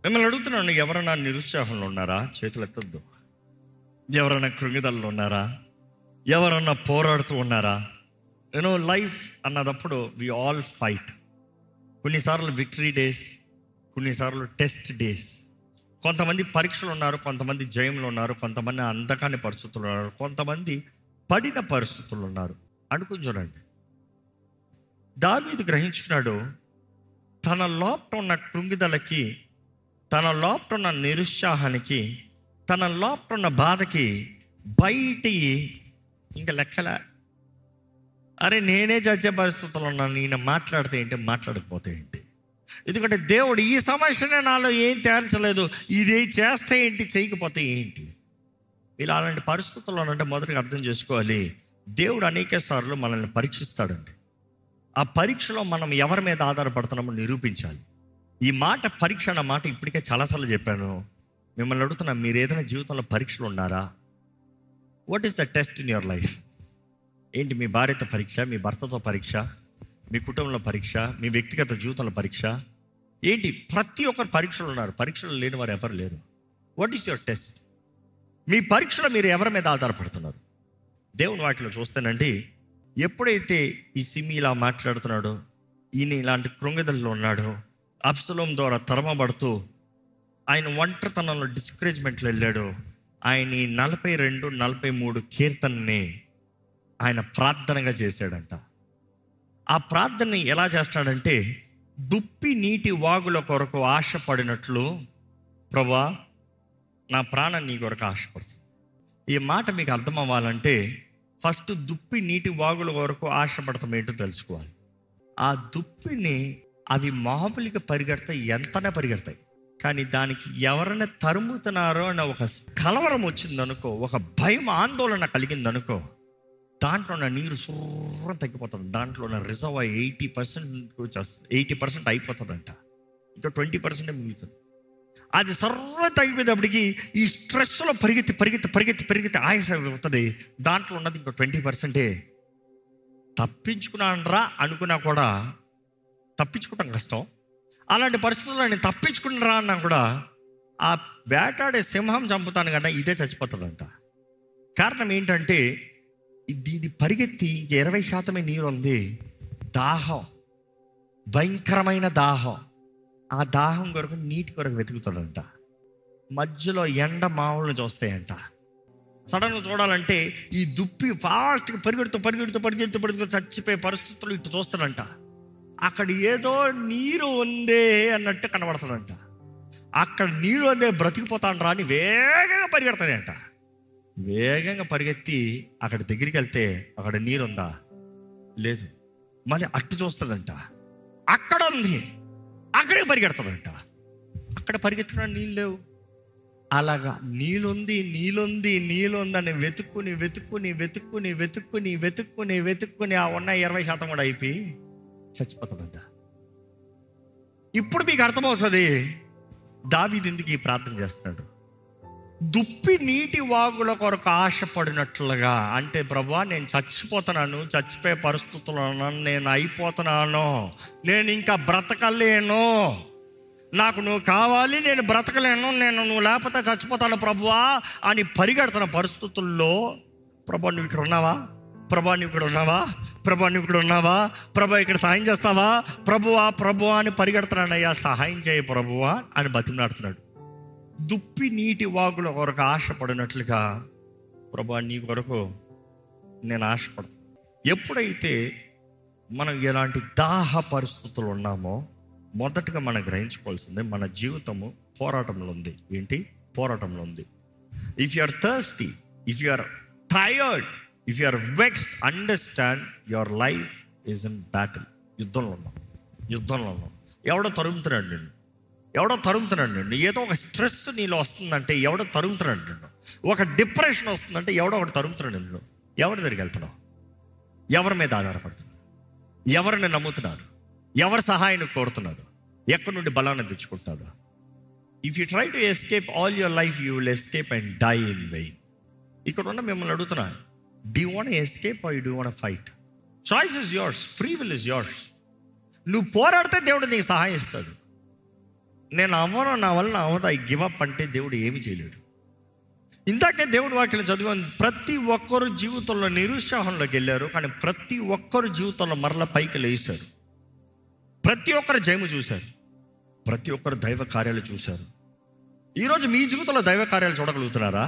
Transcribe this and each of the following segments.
మిమ్మల్ని అడుగుతున్నాను ఎవరైనా నిరుత్సాహంలో ఉన్నారా చేతులు ఎత్తద్దు ఎవరైనా కృంగిదల్లో ఉన్నారా ఎవరన్నా పోరాడుతూ ఉన్నారా యూనో లైఫ్ అన్నదప్పుడు వి ఆల్ ఫైట్ కొన్నిసార్లు విక్టరీ డేస్ కొన్నిసార్లు టెస్ట్ డేస్ కొంతమంది పరీక్షలు ఉన్నారు కొంతమంది జయంలో ఉన్నారు కొంతమంది అందకాని పరిస్థితులు ఉన్నారు కొంతమంది పడిన పరిస్థితులు ఉన్నారు అనుకుని చూడండి దావీదు గ్రహించుకున్నాడు తన లోపట ఉన్న కృంగిదలకి తన లోపట ఉన్న నిరుత్సాహానికి తన లోపట ఉన్న బాధకి బయటి ఇంకా లెక్కల అరే నేనే చచ్చే పరిస్థితుల్లో ఉన్నాను నేను మాట్లాడితే ఏంటి మాట్లాడకపోతే ఏంటి ఎందుకంటే దేవుడు ఈ సమస్యనే నాలో ఏం తేల్చలేదు ఇది చేస్తే ఏంటి చేయకపోతే ఏంటి ఇలా అలాంటి పరిస్థితుల్లో అంటే మొదటగా అర్థం చేసుకోవాలి దేవుడు అనేక సార్లు మనల్ని పరీక్షిస్తాడండి ఆ పరీక్షలో మనం ఎవరి మీద ఆధారపడుతున్నామో నిరూపించాలి ఈ మాట పరీక్ష అన్న మాట ఇప్పటికే చాలాసార్లు చెప్పాను మిమ్మల్ని అడుగుతున్నా మీరు ఏదైనా జీవితంలో పరీక్షలు ఉన్నారా what is the test in your life ఏంటి మీ భార్యతో పరీక్ష మీ భర్తతో పరీక్ష మీ కుటుంబంలో పరీక్ష మీ వ్యక్తిగత జీవితంలో పరీక్ష ఏంటి ప్రతి ఒక్కరు పరీక్షలు ఉన్నారు పరీక్షలు లేని వారు ఎవరు లేరు వాట్ ఈస్ యువర్ టెస్ట్ మీ పరీక్షలో మీరు ఎవరి మీద ఆధారపడుతున్నారు దేవుని వాటిలో చూస్తేనండి ఎప్పుడైతే ఈ సిమి ఇలా మాట్లాడుతున్నాడో ఈయన ఇలాంటి కృంగిదల్లో ఉన్నాడో అప్సలం ద్వారా తరమబడుతూ ఆయన ఒంటరితనంలో డిస్కరేజ్మెంట్లో వెళ్ళాడు ఆయన ఈ నలభై రెండు నలభై మూడు కీర్తనని ఆయన ప్రార్థనగా చేశాడంట ఆ ప్రార్థనని ఎలా చేస్తాడంటే దుప్పి నీటి వాగుల కొరకు ఆశపడినట్లు ప్రభా నా ప్రాణం నీ కొరకు ఆశపడుతుంది ఈ మాట మీకు అర్థం అవ్వాలంటే ఫస్ట్ దుప్పి నీటి వాగుల వరకు ఆశపడతాం ఏంటో తెలుసుకోవాలి ఆ దుప్పిని అవి మామూలుగా పరిగెడతాయి ఎంతనే పరిగెడతాయి కానీ దానికి ఎవరైనా తరుముతున్నారో అన్న ఒక కలవరం వచ్చిందనుకో ఒక భయం ఆందోళన కలిగిందనుకో దాంట్లో ఉన్న నీరు సుర్రం తగ్గిపోతుంది దాంట్లో ఉన్న రిజర్వ్ ఎయిటీ పర్సెంట్ వచ్చేస్తుంది ఎయిటీ పర్సెంట్ అయిపోతుందంట ఇంకా ట్వంటీ పర్సెంట్ మిగులుతుంది అది సర్వ తగ్గిపోయేటప్పటికి ఈ స్ట్రెస్లో పరిగెత్తి పరిగెత్తి పరిగెత్తి పరిగెత్తి ఆయాసం అవుతుంది దాంట్లో ఉన్నది ఇంకా ట్వంటీ పర్సెంటే తప్పించుకున్నానరా అనుకున్నా కూడా తప్పించుకోవటం కష్టం అలాంటి పరిస్థితుల్లో నేను తప్పించుకున్నారా అన్నా కూడా ఆ వేటాడే సింహం చంపుతాను కదా ఇదే చచ్చిపోతుందంట కారణం ఏంటంటే ఇది ఇది పరిగెత్తి ఇరవై శాతమే నీరు ఉంది దాహం భయంకరమైన దాహం ఆ దాహం కొరకు నీటి కొరకు వెతుకుతాడంట మధ్యలో ఎండ మామూలు చూస్తాయంట సడన్గా చూడాలంటే ఈ దుప్పి ఫాస్ట్గా పరిగెడుతూ పరిగెడుతూ పరిగెడుతూ పరిగెడుతూ చచ్చిపోయే పరిస్థితులు ఇటు చూస్తాడంట అక్కడ ఏదో నీరు ఉందే అన్నట్టు కనబడతాడంట అక్కడ నీరు ఉందే బ్రతికిపోతాను రా అని వేగంగా పరిగెడతాడంట వేగంగా పరిగెత్తి అక్కడ దగ్గరికి వెళ్తే అక్కడ నీరు ఉందా లేదు మళ్ళీ అట్టు చూస్తుందంట అక్కడ ఉంది అక్కడే పరిగెడతాడంట అక్కడ పరిగెత్తుకున్న నీళ్ళు లేవు అలాగా నీళ్ళుంది నీళ్ళుంది నీళ్ళుందని వెతుక్కుని వెతుక్కుని వెతుక్కుని వెతుక్కుని వెతుక్కుని వెతుక్కుని ఆ ఉన్న ఇరవై శాతం కూడా అయిపోయి చచ్చిపోతుందంట ఇప్పుడు మీకు అర్థమవుతుంది దావీదు ఎందుకు ఈ ప్రార్థన చేస్తున్నాడు దుప్పి నీటి వాగుల కొరకు ఆశపడినట్లుగా అంటే ప్రభా నేను చచ్చిపోతున్నాను చచ్చిపోయే పరిస్థితుల్లో ఉన్నాను నేను అయిపోతున్నాను నేను ఇంకా బ్రతకలేను నాకు నువ్వు కావాలి నేను బ్రతకలేను నేను నువ్వు లేకపోతే చచ్చిపోతాను ప్రభువా అని పరిగెడుతున్న పరిస్థితుల్లో ప్రభా నువ్వు ఇక్కడ ఉన్నావా ప్రభా నువ్వు ఇక్కడ ఉన్నావా ప్రభా నువ్వు ఇక్కడ ఉన్నావా ప్రభా ఇక్కడ సహాయం చేస్తావా ప్రభువా ప్రభువా అని పరిగెడుతున్నానయ్యా సహాయం చేయ ప్రభువా అని బతిమలాడుతున్నాడు దుప్పి నీటి వాగుల కొరకు ఆశపడినట్లుగా ప్రభా నీ కొరకు నేను ఆశపడతాను ఎప్పుడైతే మనం ఎలాంటి దాహ పరిస్థితులు ఉన్నామో మొదటగా మనం గ్రహించుకోవాల్సిందే మన జీవితము పోరాటంలో ఉంది ఏంటి పోరాటంలో ఉంది if you are thirsty if you are tired if you are vexed understand your life is in battle యుద్ధంలో ఉన్నాం యుద్ధంలో ఉన్నాం ఎవడో తరుముతున్నాడు నిన్ను ఎవడో తరుముతున్నాడు నిన్ను ఏదో ఒక స్ట్రెస్ నీలో వస్తుందంటే ఎవడో తరుముతున్నాడు నిన్ను ఒక డిప్రెషన్ వస్తుందంటే ఎవడో ఒకటి తరుముతున్నాడు నిన్ను ఎవరి దగ్గరికి వెళ్తున్నావు ఎవరి మీద ఆధారపడుతున్నావు ఎవరిని నమ్ముతున్నారు ఎవరి సహాయాన్ని కోరుతున్నారు ఎక్కడి నుండి బలాన్ని తెచ్చుకుంటున్నారు if you try to escape all your life you will escape and die in vain ఇక్కడ ఉన్న మిమ్మల్ని అడుగుతున్నా do want escape I do want fight choice is yours free will is yours నువ్వు పోరాడితే దేవుడు నీకు సహాయం ఇస్తాడు నేను అవ్వను నా వల్ల అవదా గివ్ అప్ అంటే దేవుడు ఏమి చేయలేడు ఇందాకే దేవుడు వాక్యం చదివాను ప్రతి ఒక్కరు జీవితంలో నిరుత్సాహంలోకి వెళ్ళారు కానీ ప్రతి ఒక్కరు జీవితంలో మరల పైకి లేచారు ప్రతి ఒక్కరు జయము చూశారు ప్రతి ఒక్కరు దైవ కార్యాలు చూశారు ఈరోజు మీ జీవితంలో దైవ కార్యాలు చూడగలుగుతున్నారా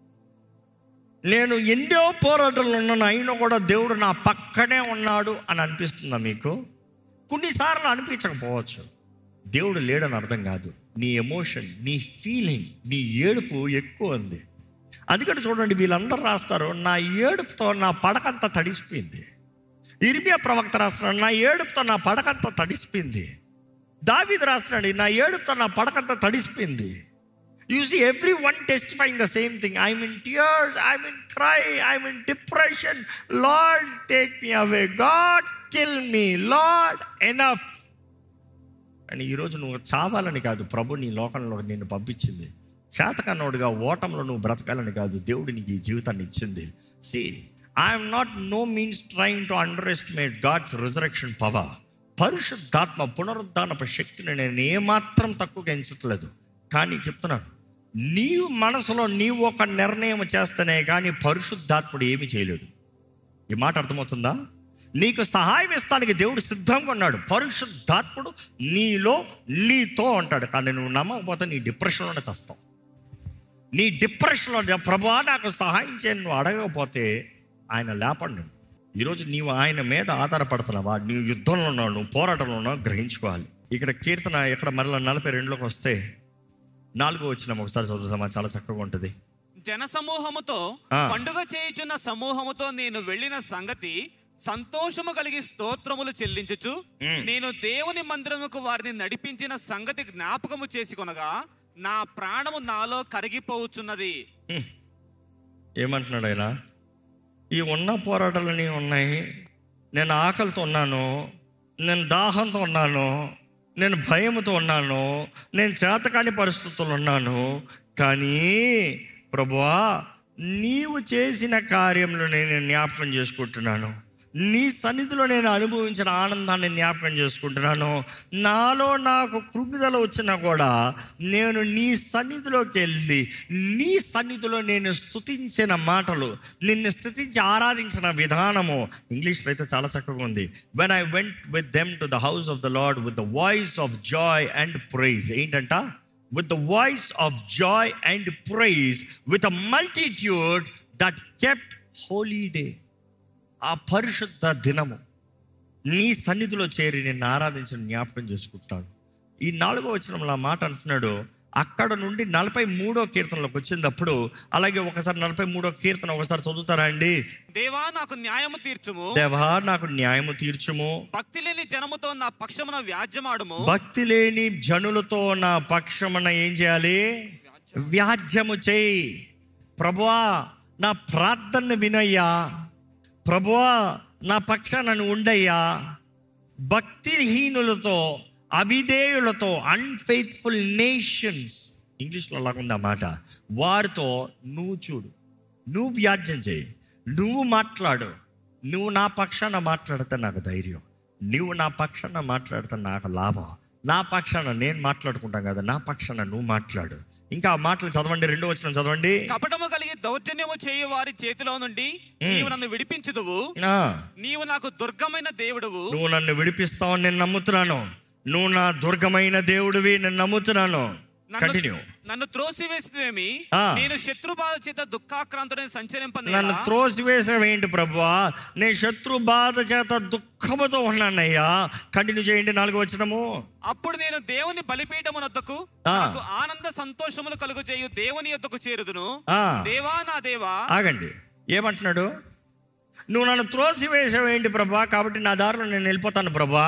నేను ఎన్నో పోరాటాలు ఉన్నాను అయినా కూడా దేవుడు నా పక్కనే ఉన్నాడు అని అనిపిస్తుందా మీకు కొన్నిసార్లు అనిపించకపోవచ్చు దేవుడు లేడని అర్థం కాదు నీ ఎమోషన్ నీ ఫీలింగ్ నీ ఏడుపు ఎక్కువ ఉంది అందుకని చూడండి వీళ్ళందరూ రాస్తారు నా ఏడుపుతో నా పడకంతా తడిసిపోయింది ఇర్మియా ప్రవక్త రాస్తున్నాడు నా ఏడుపుతో నా పడకంతా తడిసిపోయింది దావీదు రాస్తున్నాడు నా ఏడుపుతో నా పడకంతా తడిసిపోయింది you see every one testifying the same thing I mean tears I mean cry I mean depression Lord take me away God kill me Lord enough అని ఈరోజు నువ్వు చావాలని కాదు ప్రభు నీ లోకంలో నిన్ను పంపించింది చేతకన్నోడుగా ఓటంలో నువ్వు బ్రతకాలని కాదు దేవుడు నీకు ఈ జీవితాన్ని ఇచ్చింది see I'm not no means trying to underestimate God's resurrection power పరిశుద్ధాత్మ పునరుద్ధానపు శక్తిని నేను ఏమాత్రం తక్కువగా ఎంచట్లేదు కానీ చెప్తున్నాను నీవు మనసులో నీవు ఒక నిర్ణయం చేస్తేనే కానీ పరిశుద్ధాత్ముడు ఏమి చేయలేడు ఈ మాట అర్థమవుతుందా నీకు సహాయం ఇస్తానికి దేవుడు సిద్ధంగా ఉన్నాడు పరిశుద్ధాత్ముడు నీలో నీతో అంటాడు కానీ నువ్వు నమ్మకపోతే నీ డిప్రెషన్లోనే చస్తావు నీ డిప్రెషన్లో ప్రభా నాకు సహాయం చేయని నువ్వు అడగకపోతే ఆయన లేపండి ఈరోజు నీవు ఆయన మీద ఆధారపడుతున్నావా నీవు యుద్ధంలో ఉన్నావు నువ్వు పోరాటంలో ఉన్నావు గ్రహించుకోవాలి ఇక్కడ కీర్తన ఇక్కడ మరలా నలభై రెండులోకి వస్తే నాలుగో వచ్చిన ఒకసారి చదువుతామా చాలా చక్కగా ఉంటుంది జన సమూహముతో ఆ. పండుగ చేయుచున్న సమూహముతో నేను వెళ్ళిన సంగతి సంతోషము కలిగి స్తోత్రములు చెల్లించుచు మ్. నేను దేవుని మందిరముకు వారిని నడిపించిన సంగతి జ్ఞాపకము చేసుకొనగా నా ప్రాణము నాలో కరిగిపోవచ్చున్నది ఏమంటున్నాడు ఆయన ఈ ఉన్న పోరాటాలని ఉన్నాయి నేను ఆకలితో ఉన్నాను నేను దాహంతో ఉన్నాను నేను భయంతో ఉన్నాను నేను చేతకాని పరిస్థితుల్లో ఉన్నాను కానీ ప్రభువా నీవు చేసిన కార్యంలో నేను జ్ఞాపకం చేసుకుంటున్నాను నీ సన్నిధిలో నేను అనుభవించిన ఆనందాన్ని జ్ఞాపకం చేసుకుంటున్నాను నాలో నాకు కృంగిదల వచ్చినా కూడా నేను నీ సన్నిధిలోకి వెళ్ళి నీ సన్నిధిలో నేను స్తుతించిన మాటలు నిన్ను స్తుతించి ఆరాధించిన విధానము ఇంగ్లీష్లో అయితే చాలా చక్కగా ఉంది when I went with them to the house of the Lord with the voice of joy and praise ఏంటంట with the voice of joy and praise with a multitude that kept holy day ఆ పరిశుద్ధ దినము నీ సన్నిధిలో చేరి నిన్ను ఆరాధించిన జ్ఞాపకం చేసుకుంటాడు ఈ నాలుగో వచనంలో ఆ మాట అంటున్నాడు అక్కడ నుండి నలభై మూడో కీర్తనలోకి వచ్చినప్పుడు అలాగే ఒకసారి నలభై మూడో కీర్తన ఒకసారి చదువుతారా అండి దేవా నాకు న్యాయము తీర్చుము దేవా నాకు న్యాయము తీర్చుము భక్తి లేని జనముతో నా పక్షమున వ్యాజ్యమాడుము భక్తి లేని జనులతో నా పక్షమున ఏం చేయాలి వ్యాజ్యము చేయి ప్రభువా నా ప్రార్థన వినయ్యా ప్రభువా నా పక్షాన నువ్వు ఉండయ్యా భక్తిహీనులతో అవిధేయులతో అన్ఫెయిత్ఫుల్ నేషన్స్ ఇంగ్లీష్లో అలాగుంది ఆ మాట వారితో నువ్వు చూడు నువ్వు వ్యాజ్యం చేయి నువ్వు మాట్లాడు నువ్వు నా పక్షాన మాట్లాడితే నాకు ధైర్యం నువ్వు నా పక్షాన మాట్లాడితే నాకు లాభం నా పక్షాన నేను మాట్లాడుకుంటాను కదా నా పక్షాన నువ్వు మాట్లాడు ఇంకా ఆ మాటలు చదవండి రెండో వచ్చిన చదవండి కపటము కలిగి దౌర్జన్యము చేయు వారి చేతిలో నుండి నీవు నన్ను విడిపించుదువు ఆ, నీవు నాకు దుర్గమైన దేవుడువు నువ్వు నన్ను విడిపిస్తావు నేను నమ్ముతున్నాను నువ్వు నా దుర్గమైన దేవుడివి నేను నమ్ముతున్నాను కంటిన్యూ నన్ను త్రోసివేస్తేమి ఆ. నేను శత్రు బాధ చేత దుఃఖాక్రాంతుడని సంచరింపని నన్ను త్రోసివేసేవేంటి ప్రభువా నేను శత్రు బాధ చేత దుఃఖముతో ఉన్నానయ్యా కంటిన్యూ చేయండి నాలుగు వచ్చినము అప్పుడు నేను దేవుని బలిపీఠమునొద్దకు ఆ. నాకు ఆనంద సంతోషములు కలుగు చేయు దేవుని యొద్దకు చేరుదును ఆ. దేవా నా దేవా ఆగండి ఏమంటున్నాడు నువ్వు నన్ను త్రోసివేసావేంటి ప్రభా కాబట్టి నా దారిలో నేను వెళ్ళిపోతాను ప్రభా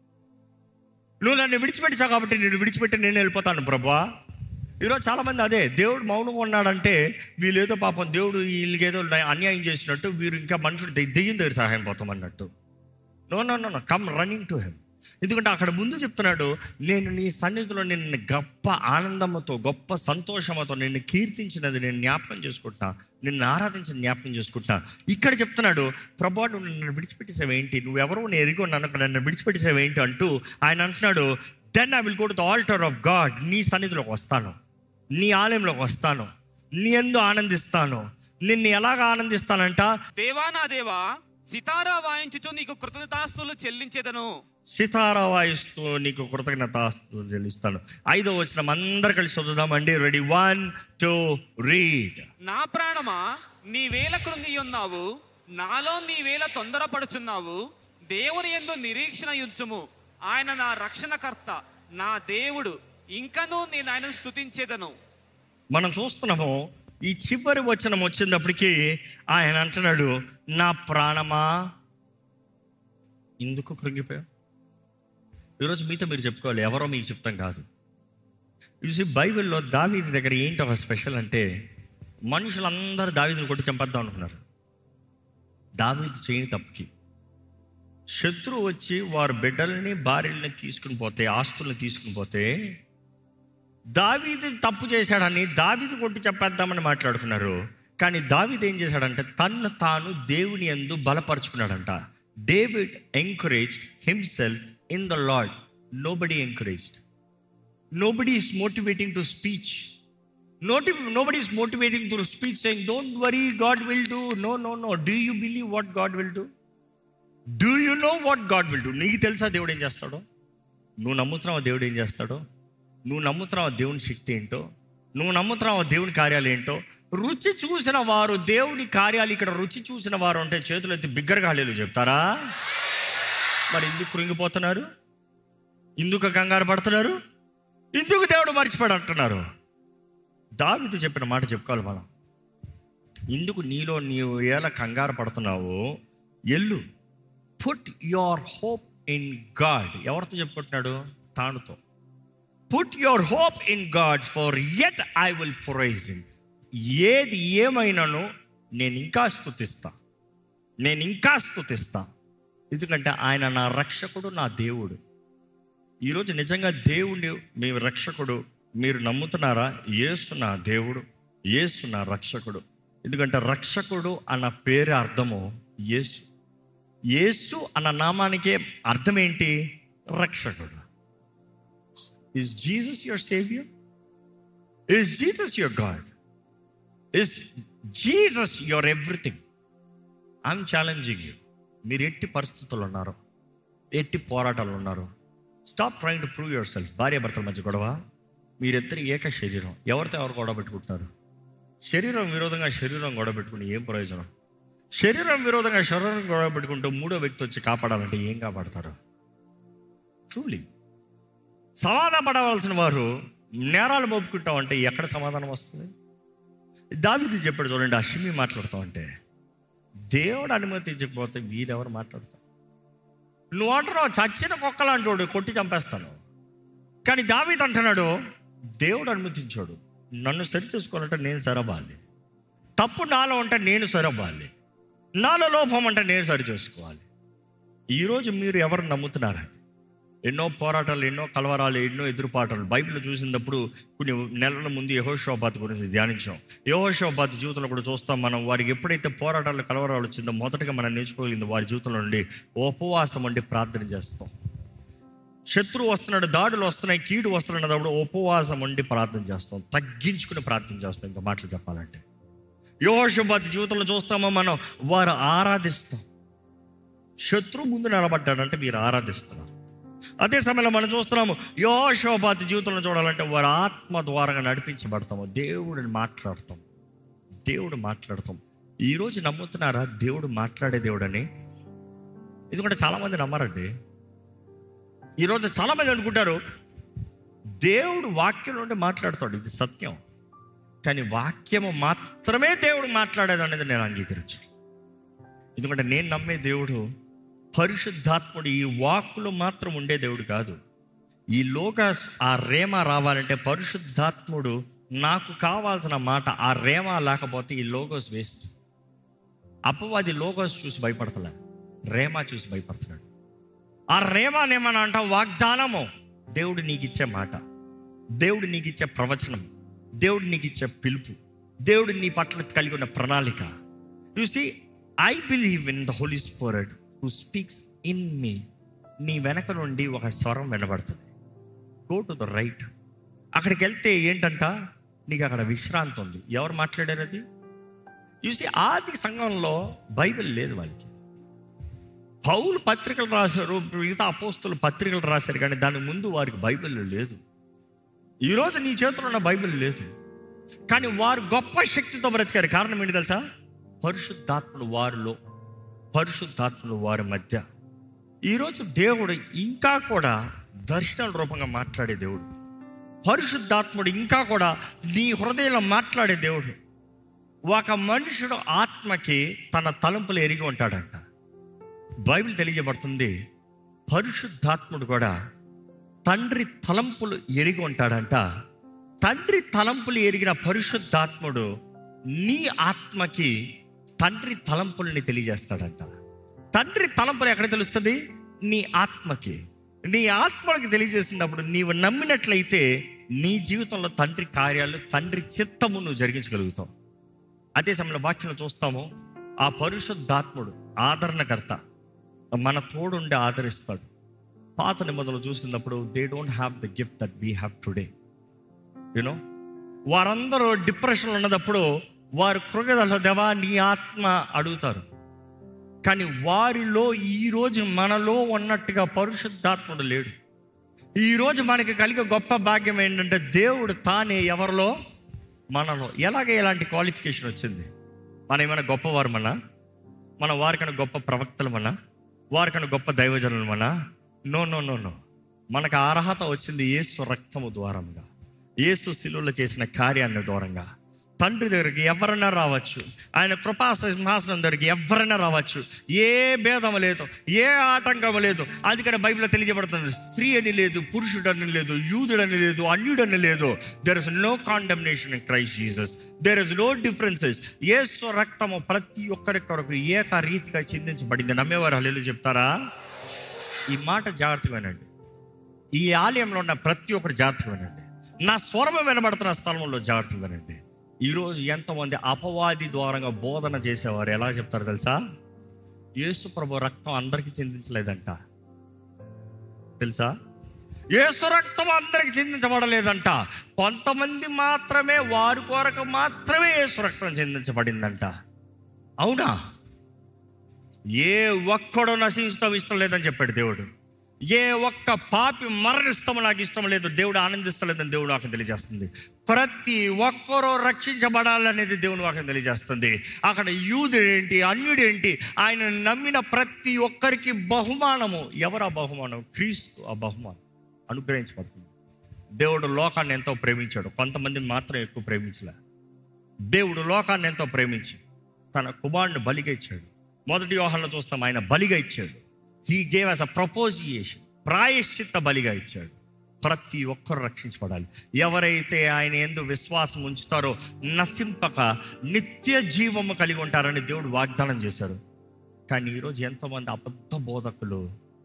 నువ్వు నన్ను విడిచిపెట్టావు కాబట్టి నేను విడిచిపెట్టి నేను వెళ్ళిపోతాను ప్రభా ఈరోజు చాలామంది అదే దేవుడు మౌనంగా ఉన్నాడంటే వీళ్ళేదో పాపం దేవుడు వీళ్ళకేదో అన్యాయం చేసినట్టు వీరు ఇంకా మనుషుడు దె- దెయ్యం దగ్గర సహాయం పోతాం అన్నట్టు no no no no come running to him ఎందుకంటే అక్కడ ముందు చెప్తున్నాడు నేను నీ సన్నిధిలో నిన్ను గొప్ప ఆనందంతో గొప్ప సంతోషంతో నిన్ను కీర్తించినది నేను జ్ఞాపకం చేసుకుంటున్నా నిన్ను ఆరాధించిన జ్ఞాపకం చేసుకుంటున్నా ఇక్కడ చెప్తున్నాడు ప్రభా నువ్వు నన్ను విడిచిపెట్టేసావేంటి నువ్వెవరో నేను ఎరిగి ఉన్నాను నన్ను విడిచిపెట్టేసావేంటి అంటూ ఆయన అంటున్నాడు then I will go to the altar of God నీ సన్నిధిలోకి వస్తాను నీ ఆలయంలోకి వస్తాను నీ ఎందు ఆనందిస్తాను నిన్ను ఎలాగ ఆనందిస్తానంట దేవా నా దేవా సితారా వాయించుచు నీకు కృతజ్ఞతాస్తులు చెల్లించేదను సితారా వాయిస్తూ నీకు కృతజ్ఞత చెల్లిస్తాను ఐదో వచ్చిన అందరు కలిసి చదువుదామండి రెడీ వన్ టూ రీడ్ నా ప్రాణమా నీ వేల కృంగి ఉన్నావు నాలో నీ వేల తొందరపడుచున్నావు దేవుని ఎందు నిరీక్షణ యుంచుము ఆయన నా రక్షణకర్త నా దేవుడు ఇంకనూ నేను ఆయనను స్తుతించేదను మనం చూస్తున్నాము ఈ చివరి వచనం వచ్చినప్పటికీ ఆయన అంటున్నాడు నా ప్రాణమా ఎందుకు కృంగిపోయావు ఈరోజు మీతో మీరు చెప్పుకోవాలి ఎవరో మీకు చెప్తాం కాదు చూసి బైబిల్లో దావీది దగ్గర ఏంటి ఒక స్పెషల్ అంటే మనుషులందరూ దావీదుని కొట్టి చంపేద్దాం అనుకున్నారు దావీదు చేయని తప్పుకి శత్రువు వచ్చి వారి బిడ్డల్ని భార్యల్ని తీసుకుని పోతే ఆస్తుల్ని తీసుకుని పోతే దావీదు తప్పు చేశాడని దావీదు కొట్టి చెప్పేద్దామని మాట్లాడుకున్నారు కానీ దావీదు ఏం చేశాడంటే తన్ను తాను దేవుని ఎందు బలపరుచుకున్నాడంట David encouraged himself in the Lord nobody encouraged nobody is motivating to speech నోటి nobody is motivating to speech saying don't worry God will do no no no do you believe what God will do do you know what God will do నీకు తెలుసా దేవుడు ఏం చేస్తాడో నువ్వు నమ్ముతున్నావా దేవుడు ఏం చేస్తాడో నువ్వు నమ్ముతున్నావా దేవుని శక్తి ఏంటో నువ్వు నమ్ముతున్నావా దేవుని కార్యాలు ఏంటో రుచి చూసిన వారు దేవుడి కార్యాలు ఇక్కడ రుచి చూసిన వారు అంటే చేతులు ఎత్తి బిగ్గరగా హల్లేలు చెప్తారా మరి ఎందుకు కృంగిపోతున్నారు ఎందుకు కంగారు పడుతున్నారు ఎందుకు దేవుడు మర్చిపోయాడు అంటున్నారు దావితో చెప్పిన మాట చెప్పుకోవాలి మనం ఎందుకు నీలో నీవు ఎలా కంగారు పడుతున్నావో ఎల్లు put your hope in God ఎవరితో చెప్పుకుంటున్నాడు తానుతో put your hope in God for yet I will praise in ఏది ఏమైనాను నేను ఇంకా స్థుతిస్తా నేను ఇంకా స్థుతిస్తా ఎందుకంటే ఆయన నా రక్షకుడు నా దేవుడు ఈరోజు నిజంగా దేవుడి మీ రక్షకుడు మీరు నమ్ముతున్నారా యేసు నా దేవుడు యేసు నా రక్షకుడు ఎందుకంటే రక్షకుడు అన్న పేరు అర్థము యేసు యేసు అన్న నామానికే అర్థం ఏంటి రక్షకుడు is Jesus your saviour is Jesus your God is Jesus your everything I'm challenging you మీరు ఎట్టి పరిస్థితుల్లో ఉన్నారు ఎట్టి పోరాటాలు ఉన్నారు stop trying to prove yourself భార్య భర్తల మధ్య గొడవ మీరిద్దరు ఏక శరీరం ఎవరితో ఎవరు గొడవ పెట్టుకుంటున్నారు శరీరం విరోధంగా శరీరం గొడవ పెట్టుకుని ఏం ప్రయోజనం శరీరం విరోధంగా శరీరం గొడవ పెట్టుకుంటూ మూడో వ్యక్తి వచ్చి కాపాడాలంటే ఏం కాపాడతారు ట్రూలీ సమాధాన పడవలసిన వారు నేరాలు మోపుకుంటాం అంటే ఎక్కడ సమాధానం వస్తుంది దావిది చెప్పాడు చూడండి అశ్విమి మాట్లాడుతాం అంటే దేవుడు అనుమతించకపోతే వీరెవరు మాట్లాడతారు నువ్వు అంటున్నావు చచ్చిన కుక్కలు అంటాడు కొట్టి చంపేస్తాను కానీ దావీద్ అంటున్నాడు దేవుడు అనుమతించాడు నన్ను సరి చేసుకోవాలంటే నేను సరవ్వాలి తప్పు నాలో ఉంటే నేను సరవ్వాలి నాలో లోపం అంటే నేను సరి చేసుకోవాలి ఈరోజు మీరు ఎవరు నమ్ముతున్నారండి ఎన్నో పోరాటాలు ఎన్నో కలవరాలు ఎన్నో ఎదురుపాటాలు బైబిల్ చూసినప్పుడు కొన్ని నెలల ముందు యహోషోబాత్ గురించి ధ్యానించాం యహోషోబాత్ జీవితంలో కూడా చూస్తాం మనం వారికి ఎప్పుడైతే పోరాటాలు కలవరాలు వచ్చిందో మొదటగా మనం నేర్చుకోగలిగింది వారి జీవితంలో నుండి ఉపవాసం ఉండి ప్రార్థన చేస్తాం శత్రువు వస్తున్నాడు దాడులు వస్తున్నాయి కీడు వస్తున్నప్పుడు ఉపవాసం ఉండి ప్రార్థన చేస్తాం తగ్గించుకుని ప్రార్థన చేస్తాం ఇంకా మాటలు చెప్పాలంటే యోషబాద్ జీవితంలో చూస్తామో మనం వారు ఆరాధిస్తాం శత్రువు ముందు నిలబడ్డాడంటే మీరు ఆరాధిస్తున్నారు అదే సమయంలో మనం చూస్తున్నాము యోషోబాద్ జీవితంలో చూడాలంటే వారి ఆత్మ ద్వారంగా నడిపించబడతాము దేవుడిని మాట్లాడతాం దేవుడు మాట్లాడతాం ఈరోజు నమ్ముతున్నారా దేవుడు మాట్లాడే దేవుడని ఎందుకంటే చాలామంది నమ్మరండి ఈరోజు చాలామంది అనుకుంటారు దేవుడు వాక్యం నుండి మాట్లాడతాడు ఇది సత్యం కానీ వాక్యము మాత్రమే దేవుడు మాట్లాడేది అనేది నేను అంగీకరించాను ఎందుకంటే నేను నమ్మే దేవుడు పరిశుద్ధాత్ముడు ఈ వాక్కులు మాత్రం ఉండే దేవుడు కాదు ఈ లోకస్ ఆ రేమ రావాలంటే పరిశుద్ధాత్ముడు నాకు కావాల్సిన మాట ఆ రేమ లేకపోతే ఈ లోగోస్ వేస్ట్ అపవాది లోగోస్ చూసి భయపడతలే రేమా చూసి భయపడుతున్నాడు ఆ రేమానేమని అంట వాగ్దానము దేవుడు నీకు ఇచ్చే మాట దేవుడు నీకు ఇచ్చే ప్రవచనం దేవుడు నీకు ఇచ్చే పిలుపు దేవుడు నీ పట్ల కలిగి ఉన్న ప్రణాళిక you see I believe in the Holy Spirit who speaks in me నీ వెనక నుండి ఒక స్వరం వినబడుతుంది గో టు ద రైట్ అక్కడికి వెళ్తే ఏంటంట నీకు అక్కడ విశ్రాంతి ఉంది ఎవరు మాట్లాడారు అది చూసి ఆది సంఘంలో బైబిల్ లేదు వాళ్ళకి పౌలు పత్రికలు రాశారు మిగతా అపోస్తులు పత్రికలు రాశారు కానీ దాని ముందు వారికి బైబిల్ లేదు ఈరోజు నీ చేతిలో ఉన్న బైబిల్ లేదు కానీ వారు గొప్ప శక్తితో బ్రతికారు కారణం ఏంటి తెలుసా పరిశుద్ధాత్ముడు వారిలో పరిశుద్ధాత్ముడు వారి మధ్య ఈరోజు దేవుడు ఇంకా కూడా దర్శనాల రూపంగా మాట్లాడే దేవుడు పరిశుద్ధాత్ముడు ఇంకా కూడా నీ హృదయంలో మాట్లాడే దేవుడు ఒక మనుషుడు ఆత్మకి తన తలంపులు ఎరిగి ఉంటాడంట బైబిల్ తెలియజేయబడుతుంది పరిశుద్ధాత్ముడు కూడా తండ్రి తలంపులు ఎరిగి ఉంటాడంట తండ్రి తలంపులు ఎరిగిన పరిశుద్ధాత్ముడు నీ ఆత్మకి తండ్రి తలంపుల్ని తెలియజేస్తాడంట తండ్రి తలంపులు ఎక్కడ తెలుస్తుంది నీ ఆత్మకి నీ ఆత్మకి తెలియజేసినప్పుడు నీవు నమ్మినట్లయితే నీ జీవితంలో తండ్రి కార్యాలు తండ్రి చిత్తము నువ్వు జరిగించగలుగుతావు అదే సమయంలో వాక్యంలో చూస్తాము ఆ పరిశుద్ధాత్ముడు ఆదరణకర్త మన తోడుండి ఆదరిస్తాడు పాత నిబంధనలు చూసినప్పుడు they don't have the gift that we have today you know వారందరూ డిప్రెషన్లో ఉన్నప్పుడు వారు కృగదల దేవా నీ ఆత్మ అడుగుతారు కానీ వారిలో ఈరోజు మనలో ఉన్నట్టుగా పరిశుద్ధాత్ముడు లేడు ఈరోజు మనకి కలిగే గొప్ప భాగ్యం ఏంటంటే దేవుడు తానే ఎవరిలో మనలో ఎలాగ ఎలాంటి క్వాలిఫికేషన్ వచ్చింది మనం ఏమైనా గొప్పవారు మన మన వారికన్నా గొప్ప ప్రవక్తలు మన వారికన్నా గొప్ప దైవజనులు మన నో నో నో నో మనకు ఆ అర్హత వచ్చింది యేసు రక్తము ద్వారంగా యేసు శిలువలో చేసిన కార్యాన్ని దూరంగా తండ్రి దగ్గరికి ఎవరైనా రావచ్చు ఆయన కృపా సింహాసనం దగ్గరికి ఎవరైనా రావచ్చు ఏ భేదం లేదు ఏ ఆటంకం లేదు అందుకని బైబిల్లో తెలియజేయబడుతుంది స్త్రీ అని లేదు పురుషుడని లేదు యూదుడని లేదు అన్యుడని లేదు there is no condemnation in Christ Jesus there is no differences Yesu రక్తము ప్రతి ఒక్కరి కొరకు ఏక రీతిగా చిందించబడింది నమ్మేవారు హల్లు చెప్తారా ఈ మాట జాగ్రత్తగా వినండి ఈ ఆలయంలో ఉన్న ప్రతి ఒక్కరు జాగ్రత్తగా వినండి నా స్వరం వినబడుతున్న స్థలంలో జాగ్రత్తగా వినండి ఈరోజు ఎంతమంది అపవాది ద్వారంగా బోధన చేసేవారు ఎలా చెప్తారు తెలుసా యేసు ప్రభు రక్తం అందరికి చిందించలేదంట తెలుసా యేసు రక్తం అందరికి చిందించబడలేదంట కొంతమంది మాత్రమే వారి కొరకు మాత్రమే యేసు రక్తం చిందించబడిందంట అవునా ఏ ఒక్కడో నశించడం ఇష్టం లేదని చెప్పాడు దేవుడు ఏ ఒక్క పాపి మరణిస్తాము నాకు ఇష్టం లేదు దేవుడు ఆనందిస్తలేదని దేవుడు నాకు తెలియజేస్తుంది ప్రతి ఒక్కరూ రక్షించబడాలనేది దేవుడు నాకు తెలియజేస్తుంది అక్కడ యూదుడేంటి అన్యుడేంటి ఆయన నమ్మిన ప్రతి ఒక్కరికి బహుమానము ఎవరు ఆ బహుమానం క్రీస్తు ఆ బహుమానం అనుగ్రహించబడుతుంది దేవుడు లోకాన్ని ఎంతో ప్రేమించాడు కొంతమందిని మాత్రం ఎక్కువ ప్రేమించలే దేవుడు లోకాన్ని ఎంతో ప్రేమించి తన కుమారుని బలిగా ఇచ్చాడు మొదటి వ్యవహారంలో చూస్తాం ఆయన బలిగా ఇచ్చాడు హీ గేవ్ అస్ అ ప్రపోజియేషన్ ప్రాయశ్చిత్త బలిగా ఇచ్చాడు ప్రతి ఒక్కరు రక్షించబడాలి ఎవరైతే ఆయన ఎందు విశ్వాసం ఉంచుతారో నశింపక నిత్య జీవము కలిగి ఉంటారని దేవుడు వాగ్దానం చేశారు కానీ ఈరోజు ఎంతోమంది అబద్ధ బోధకులు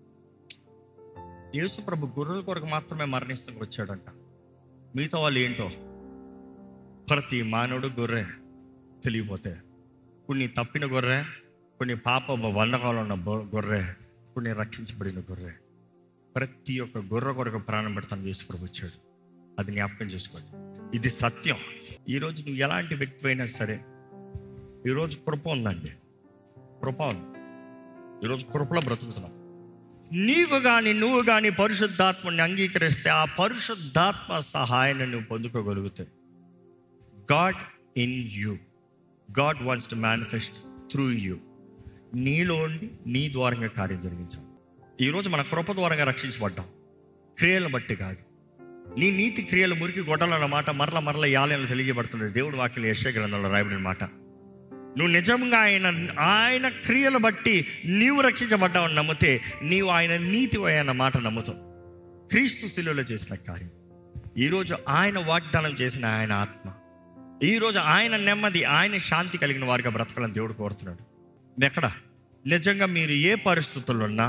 యేసు ప్రభు గొర్రెల కొరకు మాత్రమే మరణిస్తూ వచ్చాడంట మిగతా వాళ్ళు ఏంటో ప్రతి మానవుడు గొర్రె తెలియపోతే కొన్ని తప్పిన గొర్రె కొన్ని పాప వందకాలు ఉన్న బొ- గొర్రె కొన్ని రక్షించబడిన గొర్రె ప్రతి ఒక్క గొర్రె కొరకు ప్రాణం పెడతాను యేసుప్రభు వచ్చాడు అది జ్ఞాపకం చేసుకోండి ఇది సత్యం ఈరోజు నువ్వు ఎలాంటి వ్యక్తి అయినా సరే ఈరోజు కృప ఉందండి కృప ఉంది ఈరోజు కృపలో బ్రతుకుతున్నాం నీవు కానీ నువ్వు కానీ పరిశుద్ధాత్మని అంగీకరిస్తే ఆ పరిశుద్ధాత్మ సహాయాన్ని నువ్వు పొందుకోగలుగుతాయి God in you God wants to manifest through you నీలో ఉండి నీ ద్వారంగా కార్యం జరిగించాలి ఈరోజు మన కృప ద్వారంగా రక్షించబడ్డాం క్రియలను బట్టి కాదు నీ నీతి క్రియలు మురికి గొడ్డలన్న మాట మరల మరల ఈ ఆలయంలో తెలియజేయబడుతుంది దేవుడు వాక్యం యశ గ్రంథంలో రాయబడిన మాట నువ్వు నిజంగా ఆయన ఆయన క్రియలు బట్టి నీవు రక్షించబడ్డావని నమ్మితే నీవు ఆయన నీతి అన్న మాట నమ్ముతావు క్రీస్తు శిలువలో చేసిన కార్యం ఈరోజు ఆయన వాగ్దానం చేసిన ఆయన ఆత్మ ఈరోజు ఆయన నెమ్మది ఆయన శాంతి కలిగిన వారిగా బ్రతకాలని దేవుడు కోరుతున్నాడు ఎక్కడ నిజంగా మీరు ఏ పరిస్థితుల్లో ఉన్నా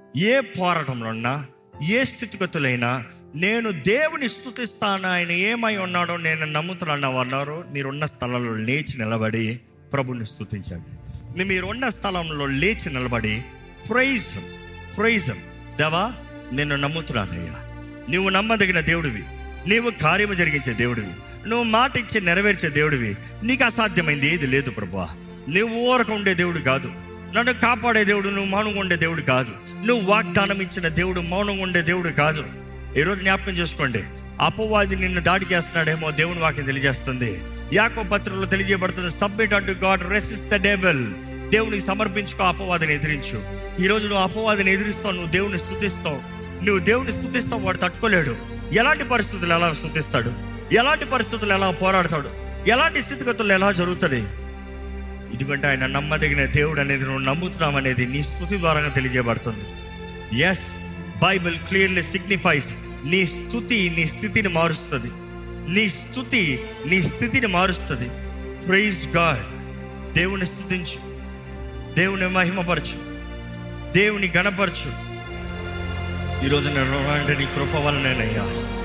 ఏ పోరాటంలో ఉన్నా ఏ స్థితిగతులైనా నేను దేవుని స్థుతిస్తాను ఆయన ఏమై ఉన్నాడో నేను నమ్ముతున్నాను అన్నారు మీరున్న స్థలంలో లేచి నిలబడి ప్రభుని స్థుతించండి మీ- మీరున్న స్థలంలో లేచి నిలబడి ప్రైజ్ ప్రైజ్ దేవా నేను నమ్ముతున్నానయ్యా నువ్వు నమ్మదగిన దేవుడివి నీవు కార్యము జరిగించే దేవుడివి నువ్వు మాట ఇచ్చి నెరవేర్చే దేవుడివి నీకు అసాధ్యమైంది ఏది లేదు ప్రభా నువ్వు ఊరక ఉండే దేవుడు కాదు నన్ను కాపాడే దేవుడు నువ్వు మౌనంగా ఉండే దేవుడు కాదు నువ్వు వాగ్దానం ఇచ్చిన దేవుడు మౌనంగా ఉండే దేవుడు కాదు ఈరోజు జ్ఞాపకం చేసుకోండి అపవాది నిన్ను దాడి చేస్తున్నాడేమో దేవుని వాక్యం తెలియజేస్తుంది యాకో పత్రంలో తెలియజేయబడుతుంది సబ్మిట్ అంటు గాడ్ రెసిస్ ద డెవల్ దేవునికి సమర్పించుకో అపవాదిని ఎదిరించు ఈ రోజు నువ్వు అపవాదిని ఎదిరిస్తావు నువ్వు దేవుని స్థుతిస్తావు నువ్వు దేవుని స్థుతిస్తావు వాడు తట్టుకోలేడు ఎలాంటి పరిస్థితులు ఎలా స్థుతిస్తాడు ఎలాంటి పరిస్థితులు ఎలా పోరాడతాడు ఎలాంటి స్థితిగతులు ఎలా జరుగుతుంది ఎందుకంటే ఆయన నమ్మదగిన దేవుడు అనేది నువ్వు నమ్ముతున్నావు అనేది నీ స్థుతి ద్వారా తెలియజేయబడుతుంది ఎస్ బైబిల్ క్లియర్లీ సిగ్నిఫైస్ నీ స్థుతి నీ స్థితిని మారుస్తుంది నీ స్థుతి నీ స్థితిని మారుస్తుంది ప్రైజ్ గాడ్ దేవుని స్థుతించు దేవుని మహిమపరచు దేవుని గణపరచు ఈరోజు నేను ఉన్నానంటే నీ కృప వలనేనయ్యా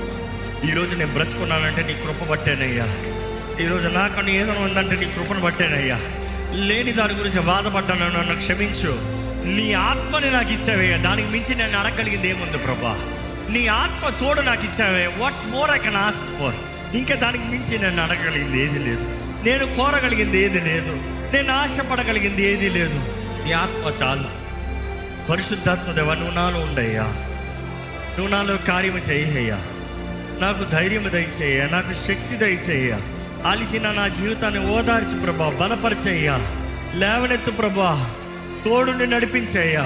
ఈరోజు నేను బ్రతుకున్నానంటే నీ కృప బట్టేనయ్యా ఈరోజు నాకన్నా ఏదైనా ఉందంటే నీ కృపను బట్టేనయ్యా లేని దాని గురించి బాధపడ్డాను నన్ను క్షమించు నీ ఆత్మని నాకు ఇచ్చావయ్యా దానికి మించి నేను అడగలిగింది ఏముంది ప్రభా నీ ఆత్మ తోడు నాకు ఇచ్చావే what's more I can ask for ఇంకా దానికి మించి నేను అడగలిగింది ఏది లేదు నేను కోరగలిగింది ఏది లేదు నేను ఆశపడగలిగింది ఏది లేదు నీ ఆత్మ చాలు పరిశుద్ధాత్మ దేవ నువ్వు నాలో ఉండయ్యా నువ్వు నాలో కార్యము చేయ్యా నాకు ధైర్యం దయచేయ నాకు శక్తి దయచేయ అలిసిన నా జీవితాన్ని ఓదార్చి ప్రభా బలపరిచేయ్యా లేవనెత్తు ప్రభా తోడుని నడిపించేయ్యా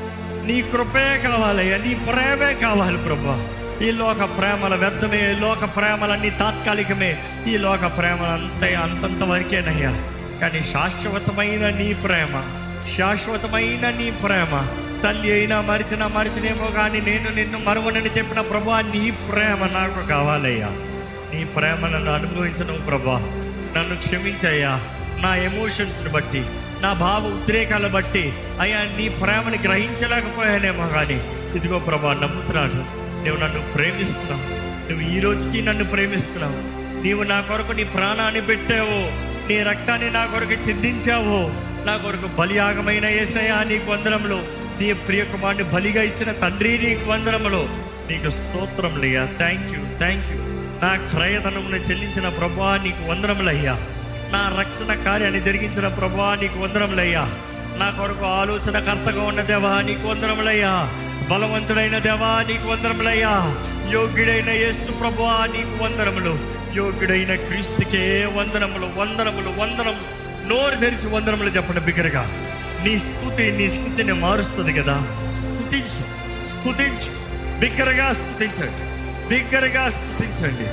నీ కృపే కావాలయ్యా నీ ప్రేమే కావాలి ప్రభా ఈ లోక ప్రేమల వ్యర్థమే ఈ లోక ప్రేమలన్నీ తాత్కాలికమే ఈ లోక ప్రేమలు అంత అంతంత వరకేనయ్యా కానీ శాశ్వతమైన నీ ప్రేమ శాశ్వతమైన నీ ప్రేమ తల్లి అయినా మరిచినా మరిచినేమో కానీ నేను నిన్ను మరువనని చెప్పిన ప్రభా నీ ప్రేమ నాకు కావాలయ్యా నీ ప్రేమ నన్ను అనుభవించను ప్రభా నన్ను క్షమించయ్యా నా ఎమోషన్స్ని బట్టి నా భావ ఉద్రేకాల బట్టి అయ్యా నీ ప్రేమని గ్రహించలేకపోయానేమో కానీ ఇదిగో ప్రభా నమ్ముతున్నాను నువ్వు నన్ను ప్రేమిస్తున్నావు నువ్వు ఈ రోజుకి నన్ను ప్రేమిస్తున్నావు నీవు నా కొరకు నీ ప్రాణాన్ని పెట్టావు నీ రక్తాన్ని నా కొరకు చిందించావు నా కొరకు బలియాగమైన ఏసయ్యా నీకు వందనములు నీ ప్రియ కుమారుని బలిగా ఇచ్చిన తండ్రి నీకు వందనములు నీకు స్తోత్రములయ్యా థ్యాంక్ యూ థ్యాంక్ యూ నా క్రయధనమును చెల్లించిన ప్రభా నీకు వందనములయ్యా నా రక్షణ కార్యాన్ని జరిగించిన ప్రభా నీకు వందనములయ్యా నా కొరకు ఆలోచనకర్తగా ఉన్న దేవా నీకు వందనములయ్యా బలవంతుడైన దేవా నీకు వందనములయ్యా యోగ్యుడైన యేసు ప్రభా నీకు వందనములు యోగ్యుడైన క్రీస్తుకే వందనములు వందనములు వందనములు నోరు తెరిచి వందనములు చెప్పండి బిగ్గరగా నీ స్థుతి నీ స్థితిని మారుస్తుంది కదా స్థుతించు స్థుతించు బిగ్గరగా స్థుతించండి బిగ్గరగా స్థుతించండి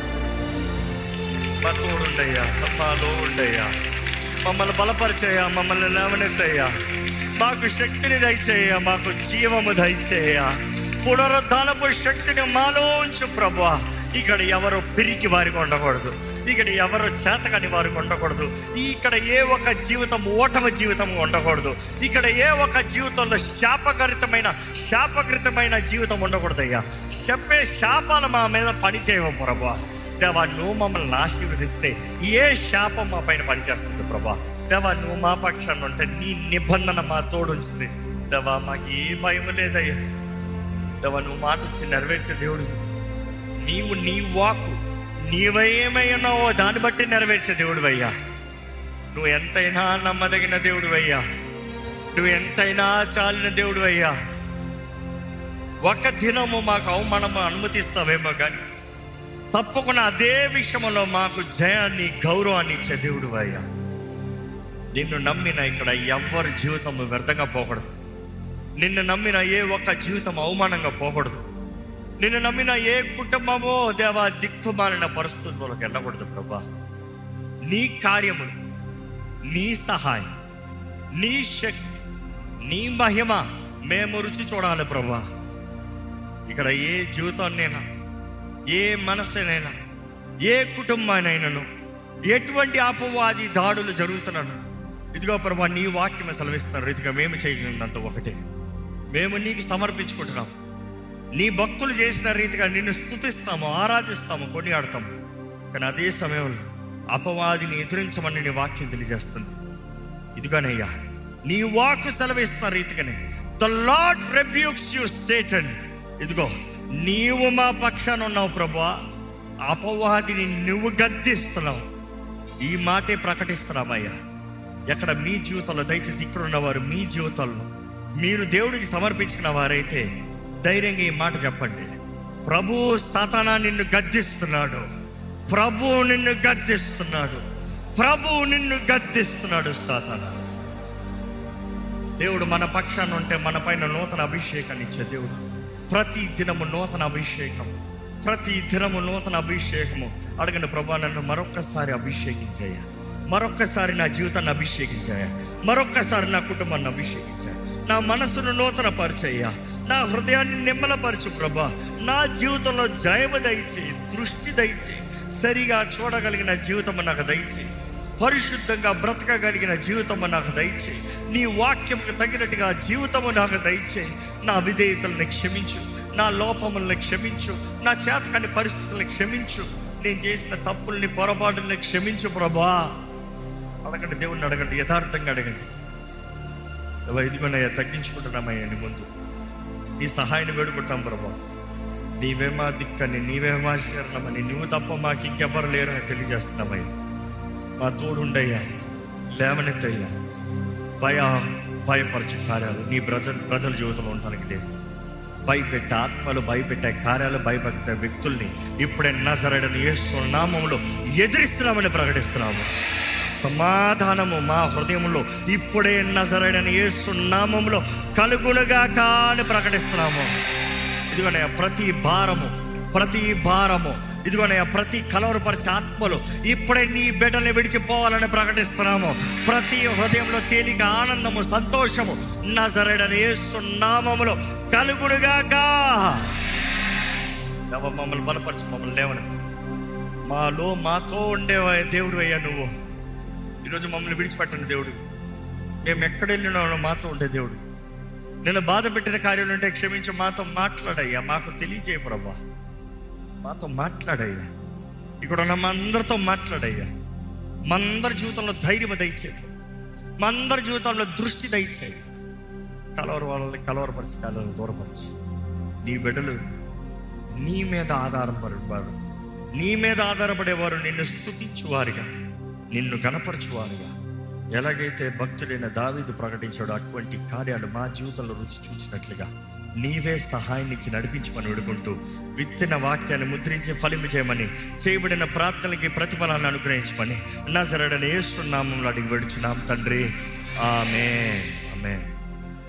మా తోడుండయ్యా మాలో ఉండయ్యా మమ్మల్ని బలపరిచేయ మమ్మల్ని లేవనెత్తయ్యా మాకు శక్తిని దయచేయ మాకు జీవము దయచేయ పునరుద్ధానపు శక్తిని మాలో ఉంచు ప్రభా ఇక్కడ ఎవరు పిరికి వారికి ఉండకూడదు ఇక్కడ ఎవరు చేతకని వారికి ఉండకూడదు ఇక్కడ ఏ ఒక్క జీవితం ఓటమి జీవితం ఉండకూడదు ఇక్కడ ఏ ఒక్క జీవితంలో శాపకరితమైన శాపకృతమైన జీవితం ఉండకూడదయ్యా చెప్పే శాపాలు మా మీద పని చేయవు ప్రభా దేవా నువ్వు మమ్మల్ని ఆశీర్వదిస్తే ఏ శాపం మా పైన పనిచేస్తుంది ప్రభా దేవా నువ్వు మా పక్షాన్ని ఉంటే నీ నిబంధన మా తోడు ఉంచుతుంది దేవా మాకు ఏ భయం లేదయ్యా దేవా నువ్వు మాట ఇచ్చి నెరవేర్చే దేవుడు నీవు నీ వాకు నీవేమై ఉన్నావో దాన్ని బట్టి నెరవేర్చే దేవుడు అయ్యా నువ్వు ఎంతైనా నమ్మదగిన దేవుడు అయ్యా నువ్వు ఎంతైనా చాలిన దేవుడు అయ్యా ఒక దినము మాకు అవమానము అనుమతిస్తావేమో కానీ తప్పకుండా అదే విషయంలో మాకు జయాన్ని గౌరవాన్ని ఇచ్చే దేవుడు అయ్యా నిన్ను నమ్మిన ఇక్కడ ఎవరి జీవితం వ్యర్థంగా పోకూడదు నిన్ను నమ్మిన ఏ ఒక్క జీవితం అవమానంగా పోకూడదు నిన్ను నమ్మిన ఏ కుటుంబమో దేవా దిక్కుమాలిన పరిస్థితులకు వెళ్ళకూడదు ప్రభా నీ కార్యములు నీ సహాయం నీ శక్తి నీ మహిమ మేము రుచి చూడాలి ప్రభా ఇక్కడ ఏ జీవితాన్నైనా ఏ మనసునైనా ఏ కుటుంబానైనాను ఎటువంటి అపవాది దాడులు జరుగుతున్నాను ఇదిగో ప్రభా నీ వాక్యం సెలవిస్తున్నారు ఇదిగా మేము చేయగలిగినంత ఒకటే మేము నీకు సమర్పించుకుంటున్నాం నీ భక్తులు చేసిన రీతిగా నిన్ను స్తుతిస్తాము ఆరాధిస్తాము కొనియాడతాము కానీ అదే సమయంలో అపవాదిని ఎదిరించమని నీ వాక్యం తెలియజేస్తుంది ఇదిగోనయ్యా నీ వాక్కు సెలవిస్తున్న రీతిగానే the Lord rebukes you Satan ఇదిగో నీవు మా పక్షాన ఉన్నావు ప్రభా అపవాదిని నువ్వు గద్దిస్తున్నావు ఈ మాటే ప్రకటిస్తున్నామయ్యా ఎక్కడ మీ జీవితంలో దయచేసి ఇక్కడ ఉన్నవారు మీ జీవితంలో మీరు దేవుడికి సమర్పించిన వారైతే ధైర్యంగా ఈ మాట చెప్పండి ప్రభు సాతానా నిన్ను గద్దిస్తున్నాడు ప్రభు నిన్ను గద్దిస్తున్నాడు ప్రభు నిన్ను గద్దిస్తున్నాడు సాతానా దేవుడు మన పక్షాన ఉంటే మన పైన నూతన అభిషేకాన్ని ఇచ్చే దేవుడు ప్రతి దినము నూతన అభిషేకం ప్రతి దినము నూతన అభిషేకము అడగండి ప్రభా నన్ను మరొక్కసారి అభిషేకించాయ మరొక్కసారి నా జీవితాన్ని అభిషేకించాయ మరొక్కసారి నా కుటుంబాన్ని అభిషేకించాయ నా మనసును నూతన పరిచయ్యా నా హృదయాన్ని నిమ్మలపరచు ప్రభా నా జీవితంలో జయము దయచేయి దృష్టి దయచేయి సరిగా చూడగలిగిన జీవితం నాకు దయచేయి పరిశుద్ధంగా బ్రతకగలిగిన జీవితము నాకు దయచే నీ వాక్యంకు తగినట్టుగా జీవితము నాకు దయచే నా విధేయతలను క్షమించు నా లోపములను క్షమించు నా చేతకాని పరిస్థితులను క్షమించు నేను చేసిన తప్పుల్ని పొరపాటుల్ని క్షమించు ప్రభా అడగండి దేవుణ్ణి అడగండి యథార్థంగా అడగండి ఎవరు ఇదిగోనయ్యా తగ్గించుకుంటున్నామయ్యా నీ ముందు నీ సహాయాన్ని వేడుకుంటాం ప్రభా నీవేమా దిక్కని నీవేమా శరణమని నువ్వు తప్ప మాకు ఇంకెవ్వరు లేరు అని తెలియజేస్తున్నామయ్యా మా తోడుండయ్యా లేవనెత్తయ్యా భయ భయపరచే కార్యాలు నీ ప్రజల ప్రజల జీవితంలో ఉండడానికి లేదు భయపెట్టే ఆత్మలు భయపెట్టే కార్యాలు భయపెట్టే వ్యక్తుల్ని ఇప్పుడే నజరడని యేసు నామములో ఎదిరిస్తున్నామని ప్రకటిస్తున్నాము సమాధానము మా హృదయంలో ఇప్పుడే నజరడని యేసు నామములో కలుగునుగా కాని ప్రకటిస్తున్నాము ఇదిగోనయ్యా ప్రతి భారము ప్రతి భారము ఇదిగోనయ్యా ప్రతి కలవరపరిచే ఆత్మలు ఇప్పుడే నీ బిడ్డల్ని విడిచిపోవాలని ప్రకటిస్తున్నాము ప్రతి హృదయంలో తేలిక ఆనందము సంతోషము నజరడని యేసు నామములో కలుగుడుగాక దేవ మమ్మల్ని బలపరచు మమ్మల్ని లేవనెత్తు మాలో మాతో ఉండేవా దేవుడు అయ్యా నువ్వు ఈరోజు మమ్మల్ని విడిచిపెట్టండి దేవుడు మేము ఎక్కడ వెళ్ళినా మాతో ఉండే దేవుడు నేను బాధ పెట్టిన కార్యాలు ఉంటే క్షమించి మాతో మాట్లాడయ్యా మాకు తెలియజేయ ప్రభా మాతో మాట్లాడయ్యా ఇక్కడ ఉన్న మా అందరితో మాట్లాడయ్యా మా అందరి జీవితంలో ధైర్యం దయచేది మా అందరి జీవితంలో దృష్టి దయచేయి కలవర వాళ్ళని కలవరపరిచి కలవరు దూరపరిచి నీ బిడ్డలు నీ మీద ఆధారపడేవారు నీ మీద ఆధారపడేవారు నిన్ను స్తుతించువారుగా నిన్ను కనపరచువారుగా ఎలాగైతే భక్తుడైన దావీదు ప్రకటించాడో అటువంటి కార్యాలు మా జీవితంలో రుచి చూసినట్లుగా నీవే సహాయాన్నిచ్చి నడిపించమని వేడుకుంటూ విత్తిన వాక్యాన్ని ముద్రించి ఫలింపు చేయమని చేయబడిన ప్రార్థనలకి ప్రతిఫలాన్ని అనుగ్రహించమని నా సరడని ఏస్తున్నాము అడిగి వెడుచున్నాం తండ్రి ఆమె ఆమె